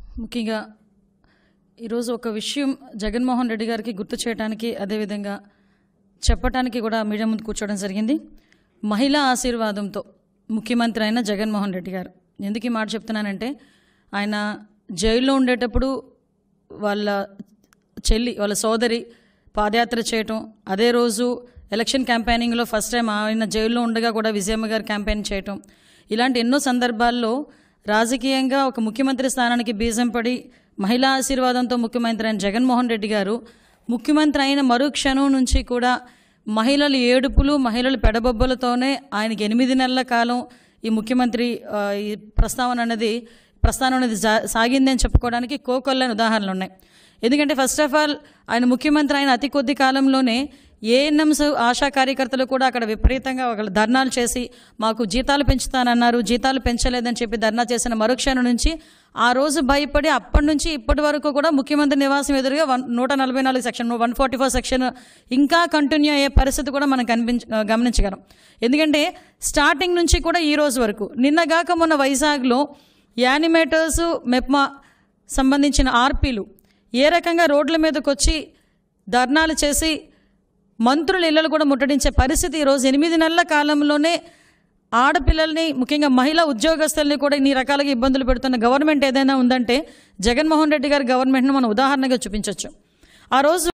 ముఖ్యంగా ఈరోజు ఒక విషయం జగన్మోహన్ రెడ్డి గారికి గుర్తు చేయడానికి అదేవిధంగా చెప్పటానికి కూడా మీడియా ముందు కూర్చోవడం జరిగింది మహిళా ఆశీర్వాదంతో ముఖ్యమంత్రి అయిన జగన్మోహన్ రెడ్డి గారు ఎందుకు ఈ మాట చెప్తున్నానంటే ఆయన జైల్లో ఉండేటప్పుడు వాళ్ళ చెల్లి వాళ్ళ సోదరి పాదయాత్ర చేయటం అదే రోజు ఎలక్షన్ క్యాంపెయినింగ్లో ఫస్ట్ టైం ఆయన జైల్లో ఉండగా కూడా విజయమ్మ గారు క్యాంపెయిన్ చేయటం ఇలాంటి ఎన్నో సందర్భాల్లో రాజకీయంగా ఒక ముఖ్యమంత్రి స్థానానికి బీజం పడి మహిళా ఆశీర్వాదంతో ముఖ్యమంత్రి అయిన జగన్మోహన్ రెడ్డి గారు ముఖ్యమంత్రి అయిన మరు క్షణం నుంచి కూడా మహిళల ఏడుపులు మహిళల పెడబొబ్బలతోనే ఆయనకి ఎనిమిది నెలల కాలం ఈ ముఖ్యమంత్రి ఆ, ఈ ప్రస్తావన అనేది ప్రస్థానం అనేది జా- సాగింది అని చెప్పుకోవడానికి కోకొల్లని ఉదాహరణలు ఉన్నాయి ఎందుకంటే ఫస్ట్ ఆఫ్ ఆల్ ఆయన ముఖ్యమంత్రి అయిన అతి కొద్ది కాలంలోనే ఏఎన్ఎంస్ ఆశా కార్యకర్తలు కూడా అక్కడ విపరీతంగా ఒక ధర్నాలు చేసి మాకు జీతాలు పెంచుతానన్నారు జీతాలు పెంచలేదని చెప్పి ధర్నా చేసిన మరుక్షణం నుంచి ఆ రోజు భయపడి అప్పటి నుంచి ఇప్పటి వరకు కూడా ముఖ్యమంత్రి నివాసం ఎదురుగా వన్ నూట నలభై నాలుగు section one forty four section ఇంకా కంటిన్యూ అయ్యే పరిస్థితి కూడా మనం కనిపించ గమనించగలం ఎందుకంటే స్టార్టింగ్ నుంచి కూడా ఈ రోజు వరకు నిన్నగాక మొన్న వైజాగ్లో యానిమేటర్స్ మెప్మా సంబంధించిన ఆర్పీలు ఏ రకంగా రోడ్ల మీదకి వచ్చి ధర్నాలు చేసి మంత్రుల ఇళ్లను కూడా ముట్టడించే పరిస్థితి ఈరోజు ఎనిమిది నెలల కాలంలోనే ఆడపిల్లల్ని ముఖ్యంగా మహిళా ఉద్యోగస్తుల్ని కూడా ఇన్ని రకాలుగా ఇబ్బందులు పెడుతున్న గవర్నమెంట్ ఏదైనా ఉందంటే జగన్మోహన్ రెడ్డి గారి గవర్నమెంట్ను మనం ఉదాహరణగా చూపించవచ్చు ఆ రోజు